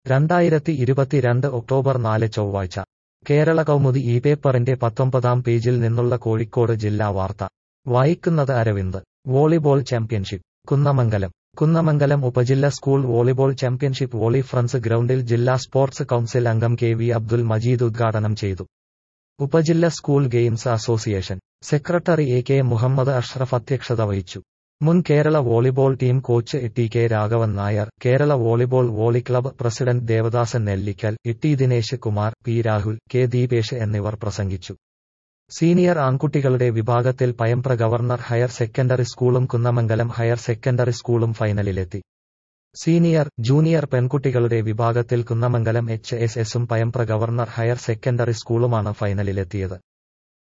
രണ്ടായിരത്തി ഇരുപത്തിരണ്ട് ഒക്ടോബർ നാല് ചൊവ്വാഴ്ച കേരള കൗമുദി ഈ പേപ്പറിന്റെ പത്തൊമ്പതാം പേജിൽ നിന്നുള്ള കോഴിക്കോട് ജില്ലാ വാർത്ത വായിക്കുന്നത് അരവിന്ദ് വോളിബോൾ ചാമ്പ്യൻഷിപ്പ് കുന്നമംഗലം കുന്നമംഗലം ഉപജില്ല school volleyball championship volley friends ഗ്രൗണ്ടിൽ ജില്ലാ സ്പോർട്സ് കൌൺസിൽ അംഗം കെ വി അബ്ദുൽ മജീദ് ഉദ്ഘാടനം ചെയ്തു ഉപജില്ല school games association secretary A K Muhammad Ashraf അധ്യക്ഷത വഹിച്ചു മുൻ Kerala volleyball team coach T K Raghavan Nair Kerala volleyball volley club president Devadasan Nellikkal Itty Dinesh Kumar P Rahul K Deepesh എന്നിവർ പ്രസംഗിച്ചു സീനിയർ ആൺകുട്ടികളുടെ വിഭാഗത്തിൽ പയമ്പ്ര ഗവർണർ ഹയർ സെക്കൻഡറി സ്കൂളും കുന്നമംഗലം ഹയർ സെക്കൻഡറി സ്കൂളും ഫൈനലിലെത്തി സീനിയർ ജൂനിയർ പെൺകുട്ടികളുടെ വിഭാഗത്തിൽ കുന്നമംഗലം എച്ച് എസ് എസും പയമ്പ്ര ഗവർണർ ഹയർ സെക്കൻഡറി സ്കൂളുമാണ് ഫൈനലിലെത്തിയത്